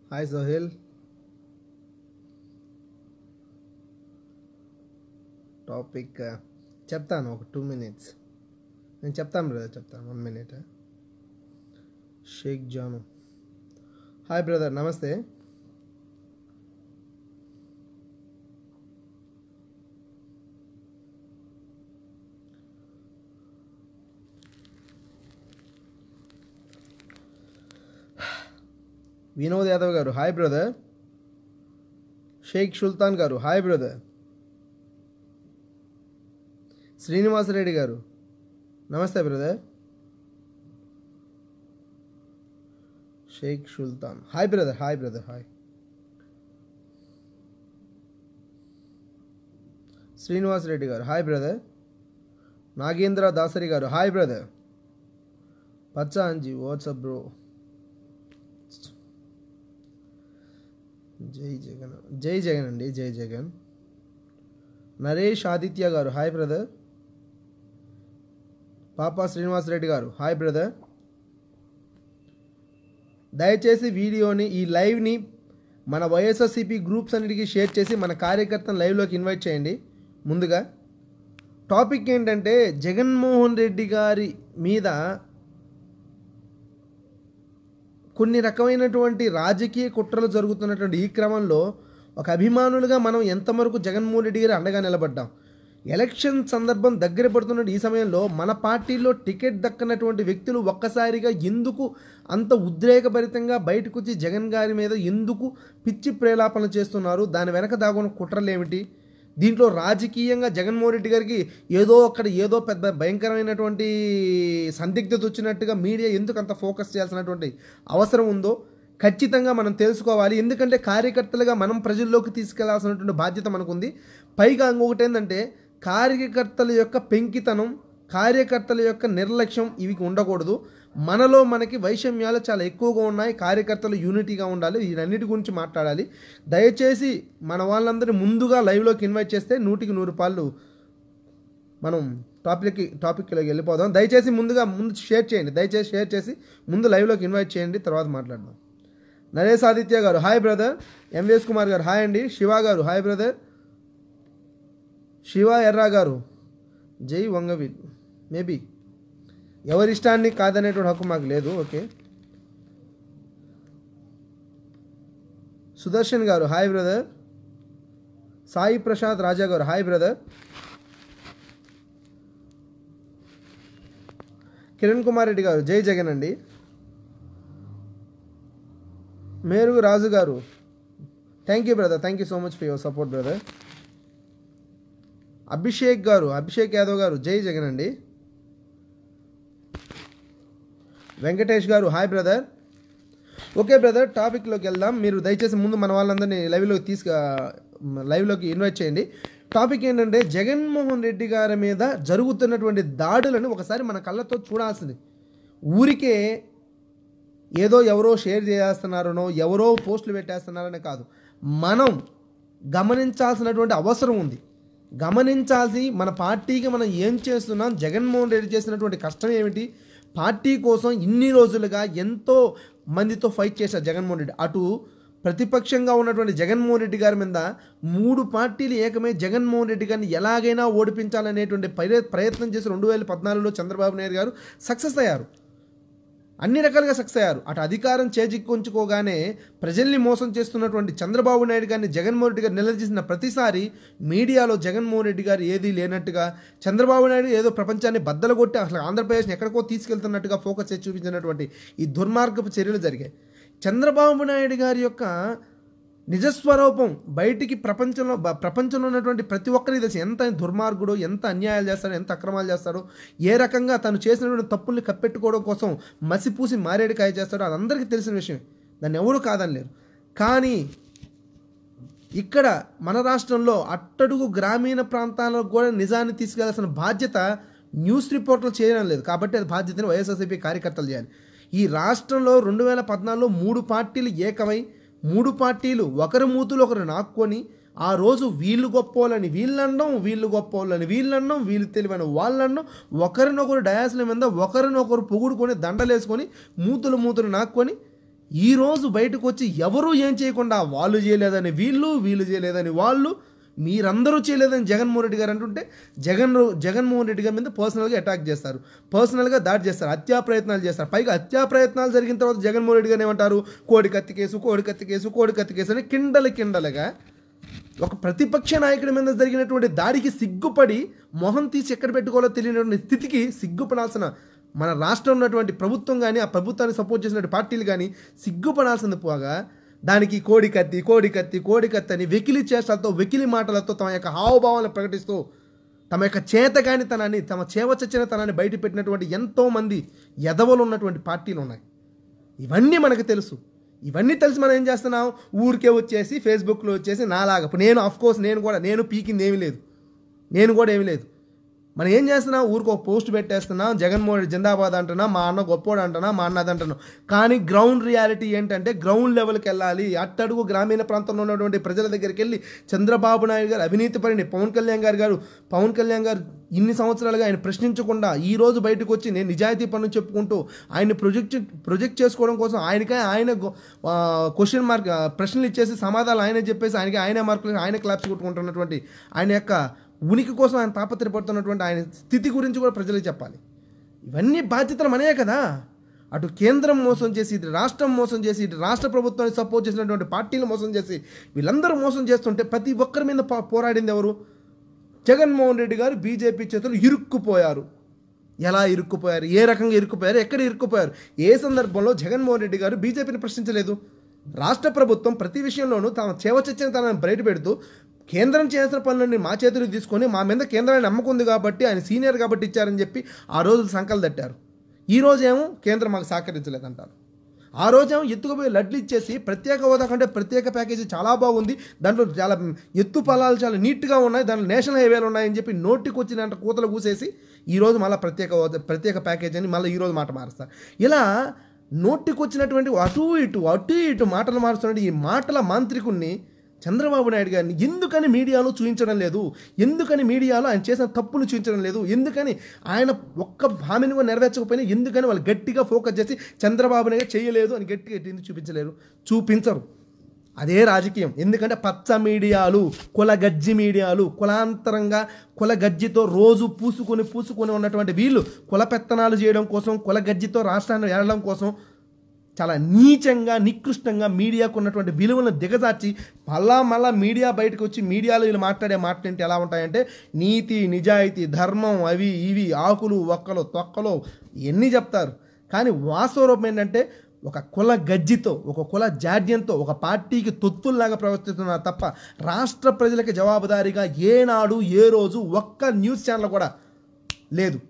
hi Sohel topic చెప్తాను ఒక two minutes నేను చెప్తాను బ్రదర్ చెప్తాను one minute Shaik Janu hi brother నమస్తే వినోద్ యాదవ్ గారు హాయ్ బ్రదర్ షేక్ సుల్తాన్ గారు హాయ్ బ్రదర్ శ్రీనివాసరెడ్డి గారు నమస్తే brother Shaik Sultan hi brother hi brother hi Srinivasareddy garu hi brother Nagendra Dasari garu hi brother Pacha Anji what's up bro జై జగన్ జై జగన్ అండి జై జగన్ నరేష్ ఆదిత్య గారు హాయ్ బ్రదర్ పాపా శ్రీనివాసరెడ్డి గారు హాయ్ బ్రదర్ దయచేసి వీడియోని ఈ లైవ్ని మన వైఎస్ఆర్సీపీ గ్రూప్స్ అన్నిటికీ షేర్ చేసి మన కార్యకర్తను లైవ్లోకి ఇన్వైట్ చేయండి ముందుగా టాపిక్ ఏంటంటే జగన్మోహన్ రెడ్డి గారి మీద కొన్ని రకమైనటువంటి రాజకీయ కుట్రలు జరుగుతున్నటువంటి ఈ క్రమంలో ఒక అభిమానులుగా మనం ఎంతవరకు జగన్మోహన్ రెడ్డి గారి అండగా నిలబడ్డాం ఎలక్షన్ సందర్భం దగ్గర పడుతున్న ఈ సమయంలో మన పార్టీలో టికెట్ దక్కనటువంటి వ్యక్తులు ఒక్కసారిగా ఎందుకు అంత ఉద్రేకభరితంగా బయటకు వచ్చి జగన్ గారి మీద ఎందుకు పిచ్చి ప్రేలాపనలు చేస్తున్నారు దాని వెనక దాగున్న కుట్రలు ఏమిటి దీంట్లో రాజకీయంగా జగన్మోహన్ రెడ్డి గారికి ఏదో అక్కడ ఏదో పెద్ద భయంకరమైనటువంటి సందిగ్ధత వచ్చినట్టుగా మీడియా ఎందుకు అంత ఫోకస్ చేయాల్సినటువంటి అవసరం ఉందో ఖచ్చితంగా మనం తెలుసుకోవాలి ఎందుకంటే కార్యకర్తలుగా మనం ప్రజల్లోకి తీసుకెళ్లాల్సినటువంటి బాధ్యత మనకుంది పైగా ఇంకొకటి ఏంటంటే కార్యకర్తల యొక్క పెంకితనం కార్యకర్తల యొక్క నిర్లక్ష్యం ఇవి ఉండకూడదు మనలో మనకి వైషమ్యాలు చాలా ఎక్కువగా ఉన్నాయి కార్యకర్తలు యూనిటీగా ఉండాలి వీటన్నిటి గురించి మాట్లాడాలి దయచేసి మన వాళ్ళందరినీ ముందుగా లైవ్లోకి ఇన్వైట్ చేస్తే నూటికి నూరు రూపాయలు మనం టాపిక్కి టాపిక్లోకి వెళ్ళిపోదాం దయచేసి ముందుగా ముందు షేర్ చేయండి దయచేసి షేర్ చేసి ముందు లైవ్లోకి ఇన్వైట్ చేయండి తర్వాత మాట్లాడదాం నరేష్ ఆదిత్య గారు హాయ్ బ్రదర్ ఎంవిఎస్ కుమార్ గారు హాయ్ అండి శివ గారు హాయ్ బ్రదర్ శివ ఎర్రా గారు జై వంగవీల్ మేబీ ఎవరి ఇష్టాన్ని కాదనేటువంటి హక్కు మాకు లేదు okay Sudarshan garu hi brother Sai Prasad Raja garu hi brother Kiran Kumar Reddy garu జై జగన్ అండి Merugu Raju garu thank you brother thank you so much for your support brother Abhishek garu Abhishek Yadav గారు జై జగన్ అండి వెంకటేష్ గారు హాయ్ బ్రదర్ ఓకే బ్రదర్ టాపిక్లోకి వెళ్దాం మీరు దయచేసి ముందు మన వాళ్ళందరినీ లైవ్లోకి తీసుకు లైవ్లోకి ఇన్వైట్ చేయండి టాపిక్ ఏంటంటే జగన్మోహన్ రెడ్డి గారి మీద జరుగుతున్నటువంటి దాడులను ఒకసారి మన కళ్ళతో చూడాల్సింది ఊరికే ఏదో ఎవరో షేర్ చేస్తున్నారనో ఎవరో పోస్టులు పెట్టేస్తున్నారనే కాదు మనం గమనించాల్సినటువంటి అవసరం ఉంది గమనించాల్సి మన పార్టీకి మనం ఏం చేస్తున్నాం జగన్మోహన్ రెడ్డి చేసినటువంటి కష్టం ఏమిటి పార్టీ కోసం ఇన్ని రోజులుగా ఎంతో మందితో ఫైట్ చేశారు జగన్మోహన్ రెడ్డి అటు ప్రతిపక్షంగా ఉన్నటువంటి జగన్మోహన్ రెడ్డి గారి మీద మూడు పార్టీలు ఏకమై జగన్మోహన్ రెడ్డి గారిని ఎలాగైనా ఓడిపించాలనేటువంటి ప్రయ ప్రయత్నం చేసి రెండు వేల పద్నాలుగులో చంద్రబాబు నాయుడు గారు సక్సెస్ అయ్యారు అన్ని రకాలుగా సక్సెస్ అయ్యారు అటు అధికారం చేజిక్కుంచుకోగానే ప్రజల్ని మోసం చేస్తున్నటువంటి చంద్రబాబు నాయుడు గారిని జగన్మోహన్ రెడ్డి గారు నిలదీసిన ప్రతిసారి మీడియాలో జగన్మోహన్ రెడ్డి గారు ఏదీ లేనట్టుగా చంద్రబాబు నాయుడు ఏదో ప్రపంచాన్ని బద్దలగొట్టి అసలు ఆంధ్రప్రదేశ్ని ఎక్కడికో తీసుకెళ్తున్నట్టుగా ఫోకస్ చేసి చూపించినటువంటి ఈ దుర్మార్గపు చర్యలు జరిగాయి చంద్రబాబు నాయుడు గారి యొక్క నిజస్వరూపం బయటికి ప్రపంచంలో బ- ప్రపంచంలో ఉన్నటువంటి ప్రతి ఒక్కరికి తెలుసు ఎంత దుర్మార్గుడు ఎంత అన్యాయాలు చేస్తాడో ఎంత అక్రమాలు చేస్తాడో ఏ రకంగా తను చేసినటువంటి తప్పుల్ని కప్పెట్టుకోవడం కోసం మసిపూసి మారేడుకాయ చేస్తాడో అది అందరికీ తెలిసిన విషయం దాన్ని ఎవరు కాదనలేరు కానీ ఇక్కడ మన రాష్ట్రంలో అట్టడుగు గ్రామీణ ప్రాంతాలకు కూడా నిజాన్ని తీసుకెళ్లాల్సిన బాధ్యత న్యూస్ రిపోర్టర్లు చేయడం లేదు కాబట్టి అది బాధ్యతని వైఎస్ఆర్సీపీ కార్యకర్తలు చేయాలి ఈ రాష్ట్రంలో రెండు వేల పద్నాలుగులో మూడు పార్టీలు ఏకమై మూడు పార్టీలు ఒకరి మూతులు ఒకరు నాక్కొని ఆ రోజు వీళ్ళు గొప్పోళ్ళని వీళ్ళండం వీళ్ళు గొప్పోళ్ళని వీళ్ళండం వీళ్ళు తెలివైన వాళ్ళండం ఒకరినొకరు డయాస్ల మీద ఒకరినొకరు పొగుడుకొని దండలేసుకొని మూతులు మూతులు నాక్కొని ఈరోజు బయటకు వచ్చి ఎవరు ఏం చేయకుండా వాళ్ళు చేయలేదని వీళ్ళు వీళ్ళు చేయలేదని వాళ్ళు మీరందరూ చేయలేదని జగన్మోహన్ రెడ్డి గారు అంటుంటే జగన్ జగన్మోహన్ రెడ్డి గారి మీద పర్సనల్గా అటాక్ చేస్తారు పర్సనల్గా దాడి చేస్తారు హత్యా ప్రయత్నాలు చేస్తారు పైగా హత్యా ప్రయత్నాలు జరిగిన తర్వాత జగన్మోహన్ రెడ్డి గారు ఏమంటారు కోడి కత్తి కేసు కోడి కత్తి కేసు కోడి కత్తి కేసు అని కిండలు కిండలుగా ఒక ప్రతిపక్ష నాయకుడి మీద జరిగినటువంటి దాడికి సిగ్గుపడి మొహం తీసి ఎక్కడ పెట్టుకోవాలో తెలియనటువంటి స్థితికి సిగ్గుపడాల్సిన మన రాష్ట్రం ఉన్నటువంటి ప్రభుత్వం కానీ ఆ ప్రభుత్వాన్ని సపోర్ట్ చేసినటువంటి పార్టీలు కానీ సిగ్గుపడాల్సింది పోగా దానికి కోడి కత్తి కోడి కత్తి కోడి కత్తి అని వెకిలి చేష్టలతో వెకిలి మాటలతో తమ యొక్క హావభావాలను ప్రకటిస్తూ తమ యొక్క చేతగానితనాన్ని తమ చేవచచ్చినతనాన్ని బయట పెట్టినటువంటి ఎంతోమంది ఎదవలు ఉన్నటువంటి పార్టీలు ఉన్నాయి ఇవన్నీ మనకు తెలుసు ఇవన్నీ తెలిసి మనం ఏం చేస్తున్నాం ఊరికే వచ్చేసి ఫేస్బుక్లో వచ్చేసి నాలాగా ఇప్పుడు నేను అఫ్ కోర్స్ నేను కూడా నేను పీకింది ఏమీ లేదు నేను కూడా ఏమీ లేదు మనం ఏం చేస్తున్నాం ఊరికి ఒక పోస్ట్ పెట్టేస్తున్నాం జగన్మోహన్ రెడ్డి జిందాబాద్ అంటున్నా మా అన్న గొప్పోడు అంటున్నా మా అన్న అది అంటున్నాం కానీ గ్రౌండ్ రియాలిటీ ఏంటంటే గ్రౌండ్ లెవెల్కి వెళ్ళాలి అట్టడుగు గ్రామీణ ప్రాంతంలో ఉన్నటువంటి ప్రజల దగ్గరికి వెళ్ళి చంద్రబాబు నాయుడు గారు అవినీతి పడిన పవన్ కళ్యాణ్ గారు గారు పవన్ కళ్యాణ్ గారు ఇన్ని సంవత్సరాలుగా ఆయన ప్రశ్నించకుండా ఈ రోజు బయటకు వచ్చి నేను నిజాయితీ పనులు చెప్పుకుంటూ ఆయన ప్రొజెక్ట్ ప్రొజెక్ట్ చేసుకోవడం కోసం ఆయనకే ఆయన క్వశ్చన్ మార్క్ ప్రశ్నలు ఇచ్చేసి సమాధానాలు ఆయనే చెప్పేసి ఆయనకి ఆయనే మార్కులు ఆయన క్లాప్స్ కొట్టుకుంటున్నటువంటి ఆయన యొక్క ఉనికి కోసం ఆయన తాపత్రయపడుతున్నటువంటి ఆయన స్థితి గురించి కూడా ప్రజలకు చెప్పాలి ఇవన్నీ బాధ్యతలు మనే కదా అటు కేంద్రం మోసం చేసి ఇటు రాష్ట్రం మోసం చేసి ఇటు రాష్ట్ర ప్రభుత్వాన్ని సపోర్ట్ చేసినటువంటి పార్టీలు మోసం చేసి వీళ్ళందరూ మోసం చేస్తుంటే ప్రతి ఒక్కరి మీద పో- పోరాడింది ఎవరు జగన్మోహన్ రెడ్డి గారు బీజేపీ చేతులు ఇరుక్కుపోయారు ఎలా ఇరుక్కుపోయారు ఏ రకంగా ఇరుక్కుపోయారు ఎక్కడ ఇరుక్కుపోయారు ఏ సందర్భంలో జగన్మోహన్ రెడ్డి గారు బీజేపీని ప్రశ్నించలేదు రాష్ట్ర ప్రభుత్వం ప్రతి విషయంలోనూ తమ చేవచచ్చిన తనని బయట పెడుతూ కేంద్రం చేసిన పనులన్నీ మా చేతులకు తీసుకొని మా మీద కేంద్రాన్ని నమ్మకుంది కాబట్టి ఆయన సీనియర్ కాబట్టి ఇచ్చారని చెప్పి ఆ రోజు సంకలు తట్టారు ఈ రోజేమో కేంద్రం మాకు సహకరించలేదంటారు ఆ రోజేమో ఎత్తుకుపోయి లడ్లు ఇచ్చేసి ప్రత్యేక హోదా కంటే ప్రత్యేక ప్యాకేజీ చాలా బాగుంది దాంట్లో చాలా ఎత్తు పొలాలు చాలా నీట్గా ఉన్నాయి దాంట్లో నేషనల్ హైవేలు ఉన్నాయని చెప్పి నోటికి వచ్చినంత కూతలు కూసేసి ఈరోజు మళ్ళీ ప్రత్యేక హోదా ప్రత్యేక ప్యాకేజీ అని మళ్ళీ ఈరోజు మాట మారుస్తారు ఇలా నోటికి వచ్చినటువంటి అటు ఇటు అటు ఇటు మాటలు మారుస్తున్నటువంటి ఈ మాటల మాంత్రికుణ్ణి చంద్రబాబు నాయుడు గారిని ఎందుకని మీడియాలో చూపించడం లేదు ఎందుకని మీడియాలో ఆయన చేసిన తప్పును చూపించడం లేదు ఎందుకని ఆయన ఒక్క హామీని కూడా నెరవేర్చకపోయినా ఎందుకని వాళ్ళు గట్టిగా ఫోకస్ చేసి చంద్రబాబు నాయుడు చేయలేదు అని గట్టిగా ఎందుకు చూపించలేరు చూపించరు అదే రాజకీయం ఎందుకంటే పచ్చ మీడియాలు కుల గజ్జి మీడియాలు కులాంతరంగా కుల గజ్జితో రోజు పూసుకొని పూసుకొని ఉన్నటువంటి వీళ్ళు కుల పెత్తనాలు చేయడం కోసం కుల గజ్జితో రాష్ట్రాన్ని ఏడడం కోసం చాలా నీచంగా నికృష్టంగా మీడియాకు ఉన్నటువంటి విలువలను దిగజార్చి మళ్ళా మళ్ళా మీడియా బయటకు వచ్చి మీడియాలో వీళ్ళు మాట్లాడే మాటలు ఏంటి ఎలా ఉంటాయంటే నీతి నిజాయితీ ధర్మం అవి ఇవి ఆకులు ఒక్కలు తొక్కలు ఎన్ని చెప్తారు కానీ వాస్తవ రూపం ఏంటంటే ఒక కుల గజ్జితో ఒక కుల జాడ్యంతో ఒక పార్టీకి తొత్తుల్లాగా ప్రవర్తిస్తున్నారు తప్ప రాష్ట్ర ప్రజలకి జవాబుదారీగా ఏనాడు ఏ రోజు ఒక్క న్యూస్ ఛానల్ కూడా లేదు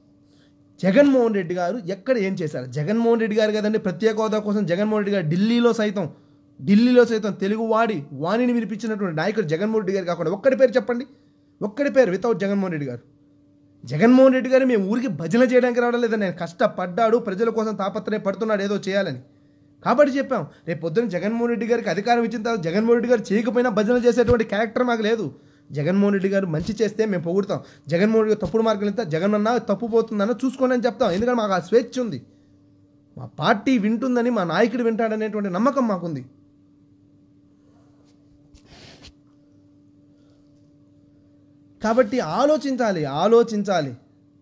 జగన్మోహన్ రెడ్డి గారు ఎక్కడ ఏం చేశారు జగన్మోహన్ రెడ్డి గారు కదండి ప్రత్యేక హోదా కోసం జగన్మోహన్ రెడ్డి గారు ఢిల్లీలో సైతం ఢిల్లీలో సైతం తెలుగు వాడి వాణిని వినిపించినటువంటి నాయకుడు జగన్మోహన్ రెడ్డి గారు కాకుండా ఒక్కడి పేరు చెప్పండి ఒక్కడి పేరు వితౌట్ జగన్మోహన్ రెడ్డి గారు జగన్మోహన్ రెడ్డి గారు మేము ఊరికి భజన చేయడానికి రావడం లేదని నేను కష్టపడ్డాడు ప్రజల కోసం తాపత్రయ పడుతున్నాడు ఏదో చేయాలని కాబట్టి చెప్పాం రేపు పొద్దున్న జగన్మోహన్ రెడ్డి గారికి అధికారం ఇచ్చిన తర్వాత జగన్మోహన్ రెడ్డి గారు చేయకపోయినా భజన చేసేటువంటి క్యారెక్టర్ మాకు లేదు జగన్మోహన్ రెడ్డి గారు మంచి చేస్తే మేము పొగుడుతాం జగన్మోహన్ రెడ్డి గారు తప్పుడు మార్గం వెళ్తే జగన్ అన్న తప్పు పోతుందన్న చూసుకోండి అని చెప్తాం ఎందుకంటే మాకు ఆ స్వేచ్ఛ ఉంది మా పార్టీ వింటుందని మా నాయకుడు వింటాడనేటువంటి నమ్మకం మాకుంది కాబట్టి ఆలోచించాలి ఆలోచించాలి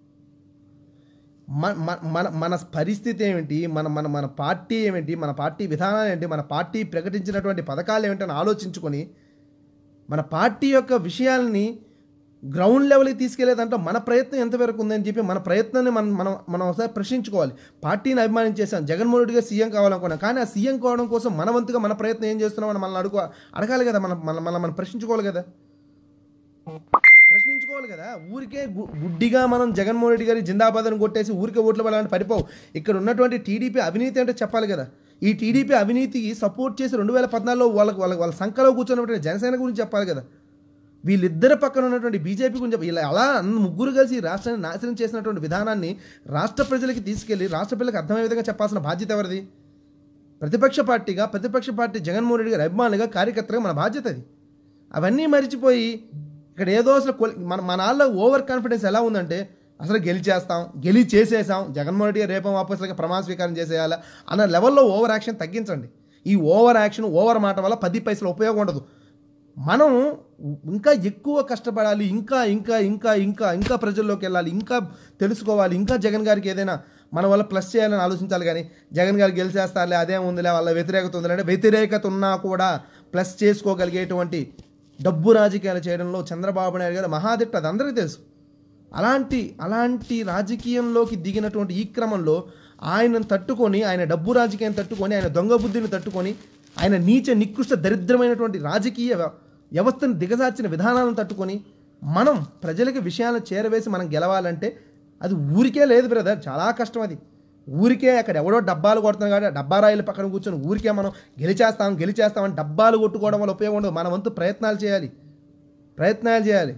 మన మన- మన మన పరిస్థితి ఏమిటి మన మన మన పార్టీ ఏమిటి మన పార్టీ విధానాలు ఏంటి మన పార్టీ ప్రకటించినటువంటి పథకాలు ఏమిటని ఆలోచించుకొని మన పార్టీ యొక్క విషయాల్ని గ్రౌండ్ లెవెల్కి తీసుకెళ్లేదంటే మన ప్రయత్నం ఎంతవరకు ఉందని చెప్పి మన ప్రయత్నాన్ని మనం మనం మనం ఒకసారి ప్రశ్నించుకోవాలి పార్టీని అభిమానించేసాం జగన్మోహన్ రెడ్డి గారు సీఎం కావాలనుకున్నాం కానీ ఆ సీఎం కావడం కోసం మన వంతుగా మన ప్రయత్నం ఏం చేస్తున్నామని మనల్ని అడుగు అడగాలి కదా మనం మన మనం మనం ప్రశ్నించుకోవాలి కదా ప్రశ్నించుకోవాలి కదా ఊరికే గు- గుడ్డిగా మనం జగన్మోహన్ రెడ్డి గారి జిందాబాద్ అని కొట్టేసి ఊరికే ఓట్లు పడాలని పడిపోవు ఇక్కడ ఉన్నటువంటి టీడీపీ అవినీతి అంటే చెప్పాలి కదా ఈ టీడీపీ అవినీతికి సపోర్ట్ చేసి రెండు వేల పద్నాలుగులో వాళ్ళకి వాళ్ళ వాళ్ళ సంఖలో కూర్చున్నటువంటి జనసేన గురించి చెప్పాలి కదా వీళ్ళిద్దరు పక్కన ఉన్నటువంటి బీజేపీ గురించి చెప్ప- ఇలా అలా అన్న ముగ్గురు కలిసి ఈ రాష్ట్రాన్ని నాశనం చేసినటువంటి విధానాన్ని రాష్ట్ర ప్రజలకి తీసుకెళ్లి రాష్ట్ర ప్రజలకు అర్థమయ్యే విధంగా చెప్పాల్సిన బాధ్యత ఎవరిది ప్రతిపక్ష పార్టీగా ప్రతిపక్ష పార్టీ జగన్మోహన్ రెడ్డి గారి అభిమానులుగా కార్యకర్తగా మన బాధ్యత అది అవన్నీ మరిచిపోయి ఇక్కడ ఏదో అసలు కొల్- మన మన వాళ్ళ ఓవర్ కాన్ఫిడెన్స్ ఎలా ఉందంటే అసలు గెలిచేస్తాం గెలి చేసేసాం జగన్మోహన్ రెడ్డి గారు రేపం వాపసులకి ప్రమాణ స్వీకారం చేసేయాలా అన్న లెవెల్లో ఓవర్ యాక్షన్ తగ్గించండి ఈ ఓవర్ యాక్షన్ ఓవర్ మాట వల్ల పది పైసలు ఉపయోగం ఉండదు మనం ఇంకా ఎక్కువ కష్టపడాలి ఇంకా ఇంకా ఇంకా ఇంకా ఇంకా ప్రజల్లోకి వెళ్ళాలి ఇంకా తెలుసుకోవాలి ఇంకా జగన్ గారికి ఏదైనా మన వల్ల ప్లస్ చేయాలని ఆలోచించాలి కానీ జగన్ గారు గెలిచేస్తారులే అదే ఉందిలే వాళ్ళ వ్యతిరేకత ఉందిలే అంటే వ్యతిరేకత ఉన్నా కూడా ప్లస్ చేసుకోగలిగేటువంటి డబ్బు రాజకీయాలు చేయడంలో చంద్రబాబు నాయుడు గారు మహాదిట్ట అది అందరికీ తెలుసు అలాంటి అలాంటి రాజకీయంలోకి దిగినటువంటి ఈ క్రమంలో ఆయనను తట్టుకొని ఆయన డబ్బు రాజకీయం తట్టుకొని ఆయన దొంగ బుద్ధిని తట్టుకొని ఆయన నీచ నికృష్ట దరిద్రమైనటువంటి రాజకీయ వ్య- వ్యవస్థను దిగజార్చిన విధానాలను తట్టుకొని మనం ప్రజలకి విషయాలను చేరవేసి మనం గెలవాలంటే అది ఊరికే లేదు బ్రదర్ చాలా కష్టం అది ఊరికే అక్కడ ఎవడో డబ్బాలు కొడుతున్నాం కాబట్టి ఆ డబ్బా రాయిల పక్కన కూర్చొని ఊరికే మనం గెలిచేస్తాం గెలిచేస్తామని డబ్బాలు కొట్టుకోవడం వల్ల ఉపయోగం ఉండదు మన వంతు ప్రయత్నాలు చేయాలి ప్రయత్నాలు చేయాలి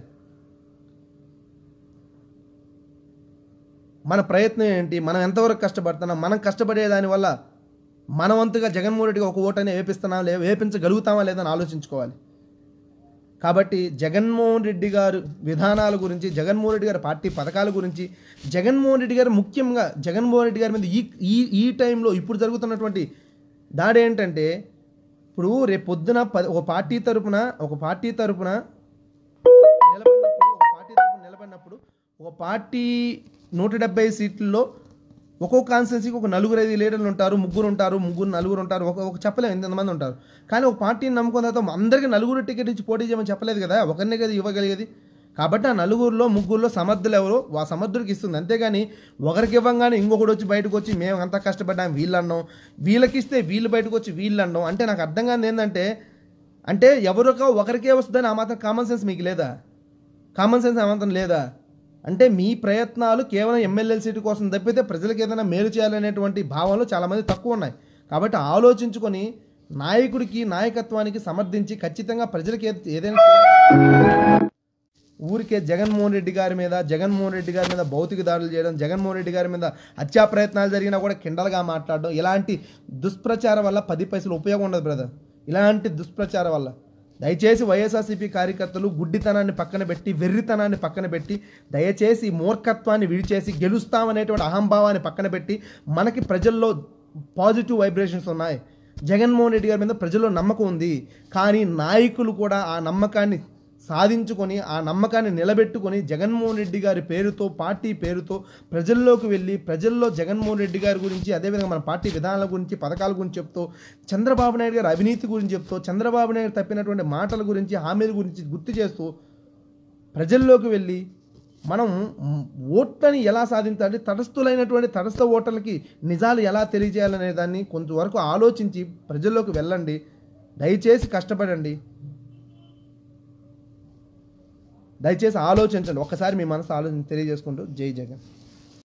మన ప్రయత్నం ఏంటి మనం ఎంతవరకు కష్టపడుతున్నాం మనం కష్టపడే దానివల్ల మన వంతుగా జగన్మోహన్ రెడ్డికి ఒక ఓటనే వేపిస్తున్నాం లే వేపించగలుగుతామా లేదని ఆలోచించుకోవాలి కాబట్టి జగన్మోహన్ రెడ్డి గారు విధానాల గురించి జగన్మోహన్ రెడ్డి గారి పార్టీ పథకాల గురించి జగన్మోహన్ రెడ్డి గారు ముఖ్యంగా జగన్మోహన్ రెడ్డి గారి మీద ఈ ఈ ఈ టైంలో ఇప్పుడు జరుగుతున్నటువంటి దాడి ఏంటంటే ఇప్పుడు రేపు పొద్దున పది ఒక పార్టీ తరపున ఒక పార్టీ తరపున నిలబడినప్పుడు ఒక పార్టీ తరపున నిలబడినప్పుడు ఒక పార్టీ నూట డెబ్బై సీట్లలో ఒక్కొక్క కాన్స్టిట్యున్సీకి ఒక నలుగురు ఐదు లీడర్లు ఉంటారు ముగ్గురు ఉంటారు ముగ్గురు నలుగురు ఉంటారు ఒక ఒక చెప్పలేము ఎంతమంది ఉంటారు కానీ ఒక పార్టీని నమ్ముకున్న తర్వాత అందరికీ నలుగురు టికెట్ ఇచ్చి పోటీ చేయమని చెప్పలేదు కదా ఒకరినే కదా ఇవ్వగలిగేది కాబట్టి ఆ నలుగురిలో ముగ్గురులో సమర్థులు ఎవరో ఆ సమర్థుడికి ఇస్తుంది అంతేగాని ఒకరికి ఇవ్వగానే ఇంకొకటి వచ్చి బయటకు వచ్చి మేము అంతా కష్టపడ్డాం వీళ్ళు అన్నాం వీళ్ళకి ఇస్తే వీళ్ళు బయటకు వచ్చి వీళ్ళు అన్నాం అంటే నాకు అర్థం కాదు ఏంటంటే అంటే ఎవరికో ఒకరికే వస్తుందని ఆ మాత్రం కామన్ సెన్స్ మీకు లేదా కామన్ సెన్స్ ఏమాత్రం లేదా అంటే మీ ప్రయత్నాలు కేవలం ఎమ్మెల్యే సీటు కోసం తప్పితే ప్రజలకు ఏదైనా మేలు చేయాలనేటువంటి భావనలు చాలామంది తక్కువ ఉన్నాయి కాబట్టి ఆలోచించుకొని నాయకుడికి నాయకత్వానికి సమర్థించి ఖచ్చితంగా ప్రజలకి ఏది- ఏదైనా ఊరికే జగన్మోహన్ రెడ్డి గారి మీద జగన్మోహన్ రెడ్డి గారి మీద భౌతిక దాడులు చేయడం జగన్మోహన్ రెడ్డి గారి మీద హత్యా ప్రయత్నాలు జరిగినా కూడా కిండలుగా మాట్లాడడం ఇలాంటి దుష్ప్రచారం వల్ల పది పైసలు ఉపయోగం ఉండదు బ్రదర్ ఇలాంటి దుష్ప్రచారం వల్ల దయచేసి వైఎస్ఆర్సీపీ కార్యకర్తలు గుడ్డితనాన్ని పక్కన పెట్టి వెర్రితనాన్ని పక్కన పెట్టి దయచేసి మూర్ఖత్వాన్ని విడిచేసి గెలుస్తామనేటువంటి అహంభావాన్ని పక్కన పెట్టి మనకి ప్రజల్లో పాజిటివ్ వైబ్రేషన్స్ ఉన్నాయి జగన్మోహన్ రెడ్డి గారి మీద ప్రజల్లో నమ్మకం ఉంది కానీ నాయకులు కూడా ఆ నమ్మకాన్ని సాధించుకొని ఆ నమ్మకాన్ని నిలబెట్టుకొని జగన్మోహన్ రెడ్డి గారి పేరుతో పార్టీ పేరుతో ప్రజల్లోకి వెళ్ళి ప్రజల్లో జగన్మోహన్ రెడ్డి గారి గురించి అదేవిధంగా మన పార్టీ విధానాల గురించి పథకాల గురించి చెప్తూ చంద్రబాబు నాయుడు గారి అవినీతి గురించి చెప్తూ చంద్రబాబు నాయుడు తప్పినటువంటి మాటల గురించి హామీల గురించి గుర్తు చేస్తూ ప్రజల్లోకి వెళ్ళి మనం మ్, ఓట్లని ఎలా సాధించాలి తటస్థులైనటువంటి తటస్థ ఓటర్లకి నిజాలు ఎలా తెలియజేయాలనే దాన్ని కొంతవరకు ఆలోచించి ప్రజల్లోకి వెళ్ళండి దయచేసి కష్టపడండి దయచేసి ఆలోచించండి ఒక్కసారి మీ మనసు ఆలోచన తెలియజేసుకుంటూ జై జగన్